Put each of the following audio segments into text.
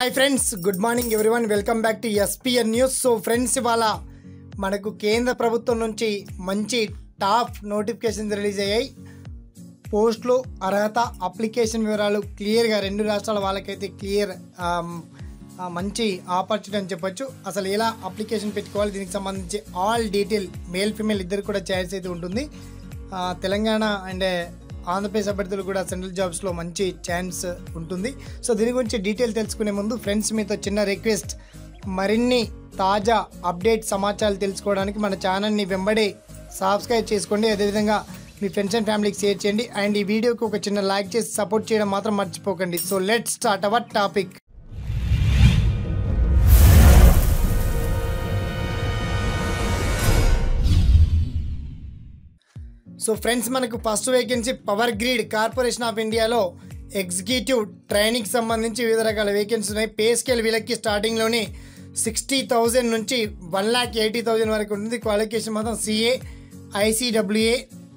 hi friends good morning everyone welcome back to S P N news so friends ఇవాళ మనకు కేంద్ర ప్రభుత్వం నుంచి మంచి టాప్ నోటిఫికేషన్స్ రిలీజ్ అయ్యాయి పోస్టులు అర్హత అప్లికేషన్ వివరాలు క్లియర్గా రెండు రాష్ట్రాల వాళ్ళకైతే క్లియర్ మంచి ఆపర్చునిటీ అని చెప్పొచ్చు అసలు ఎలా అప్లికేషన్ పెట్టుకోవాలి దీనికి సంబంధించి ఆల్ డీటెయిల్ మేల్ ఫీమేల్ ఇద్దరు కూడా ఛాయిస్ అయితే ఉంటుంది ఆ, తెలంగాణ అండ్ ఆంధ్రప్రదేశ్ అభ్యర్థులు కూడా సెంట్రల్ జాబ్స్లో మంచి ఛాన్స్ ఉంటుంది సో దీని గురించి డీటెయిల్ తెలుసుకునే ముందు ఫ్రెండ్స్ మీతో చిన్న రిక్వెస్ట్ మరిన్ని తాజా అప్డేట్ సమాచారాలు తెలుసుకోవడానికి మన ఛానల్ని వెంబడే సబ్స్క్రైబ్ చేసుకోండి అదేవిధంగా మీ ఫ్రెండ్స్ అండ్ ఫ్యామిలీకి షేర్ చేయండి అండ్ ఈ వీడియోకి ఒక చిన్న లైక్ చేసి సపోర్ట్ చేయడం మాత్రం మర్చిపోకండి so let start our topic so friends మనకు first vacancy power grid corporation of ఇండియాలో ఎగ్జిక్యూటివ్ ట్రైనింగ్ సంబంధించి వివిధ రకాల వేకెన్సీ ఉన్నాయి పే స్కేల్ వీళ్ళకి స్టార్టింగ్లోనే సిక్స్టీ థౌజండ్ నుంచి వన్ ల్యాక్ ఎయిటీ థౌజండ్ వరకు ఉంటుంది క్వాలిఫికేషన్ మాత్రం సిఏ ఐసీడబ్ల్యూఏ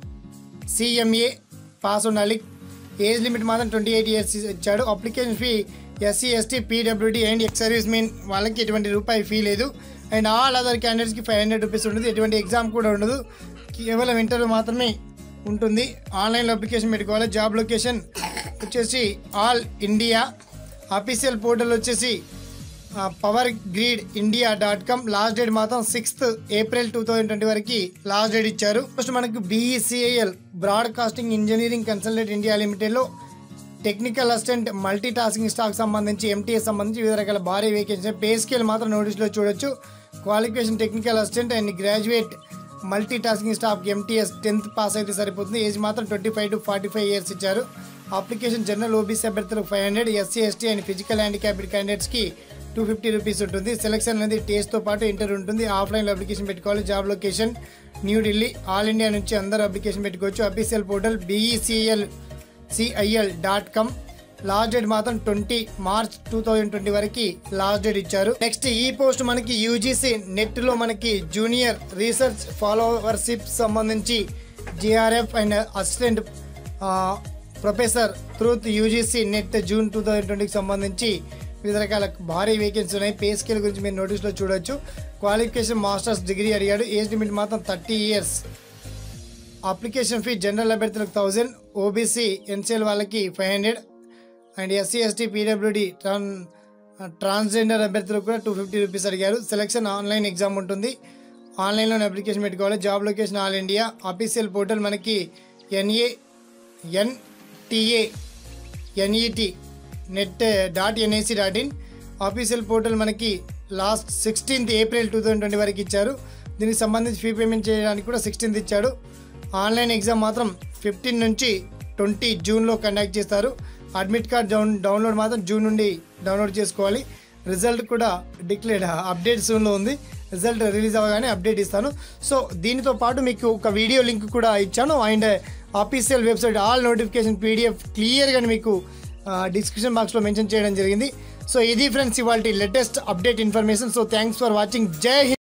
సిఎంఏ పాస్ ఉండాలి ఏజ్ లిమిట్ మాత్రం ట్వంటీ ఎయిట్ ఇయర్స్ ఇచ్చాడు application fee S C S T P W D and ex servicemen వాళ్ళకి ఎటువంటి రూపాయి ఫీ లేదు అండ్ ఆల్ అదర్ క్యాండిడేట్స్కి ఫైవ్ హండ్రెడ్ రూపీస్ ఉంటుంది ఎటువంటి ఎగ్జామ్ కూడా ఉండదు కేవలం ఇంటర్వ్యూ మాత్రమే ఉంటుంది ఆన్లైన్లో అప్లికేషన్ పెట్టుకోవాలి జాబ్ లొకేషన్ వచ్చేసి ఆల్ ఇండియా అఫీషియల్ పోర్టల్ వచ్చేసి power grid India dot com last date మాత్రం sixth April two thousand twenty వరకు లాస్ట్ డేట్ ఇచ్చారు ఫస్ట్ మనకు B E C I L broadcasting engineering consultant India లిమిటెడ్లో technical assistant multi tasking staff సంబంధించి M T S సంబంధించి వివిధ రకాల భారీ వేకెన్సీ పే స్కేల్ మాత్రం నోటీస్లో చూడొచ్చు qualification technical assistant and graduate multi tasking staff M T S tenth pass అయితే సరిపోతుంది ఏజ్ మాత్రం twenty five to forty five years ఇచ్చారు అప్లికేషన్ జనరల్ ఓబీసీ అభ్యర్థులకు five hundred S C S T and physical handicapped క్యాండిడేట్స్కి two fifty rupees ఉంటుంది selection అనేది టేస్ట్తో పాటు ఇంటర్వ్యూ ఉంటుంది ఆఫ్లైన్లో అప్లికేషన్ పెట్టుకోవాలి job location New Delhi all India నుంచి అందరూ అప్లికేషన్ పెట్టుకోవచ్చు official portal B E C L C I L dot com last date మాత్రం twenty March two thousand twenty వరకు లాస్ట్ డేట్ ఇచ్చారు నెక్స్ట్ ఈ పోస్ట్ మనకి యూజీసీ నెట్ లో మనకి జూనియర్ రీసెర్చ్ ఫాలోవర్షిప్ సంబంధించి J R F and assistant professor through U G C NET June two thousand ట్వంటీకి సంబంధించి వివిధ రకాల భారీ వేకెన్సీ ఉన్నాయి పే స్కేల్ గురించి మీరు నోటీస్లో చూడొచ్చు క్వాలిఫికేషన్ మాస్టర్స్ డిగ్రీ అడిగాడు ఏజ్ లిమిట్ మాత్రం thirty years application fee general అభ్యర్థులకు థౌజండ్ ఓబీసీ ఎన్సీఎల్ వాళ్ళకి five hundred and S C S T P W D tran transgender అభ్యర్థులకు కూడా టూ ఫిఫ్టీ రూపీస్ అడిగారు సెలక్షన్ ఆన్లైన్ ఎగ్జామ్ ఉంటుంది ఆన్లైన్లో అప్లికేషన్ పెట్టుకోవాలి job location all India official portal మనకి N A N T A N E T net dot N I C dot in official portal మనకి last sixteenth April two thousand twenty వరకు ఇచ్చారు దీనికి సంబంధించి ఫీ పేమెంట్ చేయడానికి కూడా సిక్స్టీన్త్ ఇచ్చాడు ఆన్లైన్ ఎగ్జామ్ మాత్రం ఫిఫ్టీన్ నుంచి ట్వంటీ జూన్లో కండక్ట్ చేస్తారు అడ్మిట్ కార్డ్ డౌన్ డౌన్లోడ్ మాత్రం జూన్ నుండి డౌన్లోడ్ చేసుకోవాలి రిజల్ట్ కూడా డిక్లేర్డ్ అప్డేట్ సూన్లో ఉంది రిజల్ట్ రిలీజ్ అవ్వగానే అప్డేట్ ఇస్తాను సో దీనితో పాటు మీకు ఒక వీడియో లింక్ కూడా ఇచ్చాను and official website all notification PDF క్లియర్గా మీకు డిస్క్రిప్షన్ బాక్స్లో మెన్షన్ చేయడం జరిగింది సో ఇది ఫ్రెండ్స్ ఇవాళ latest update information so thanks for watching Jai Hind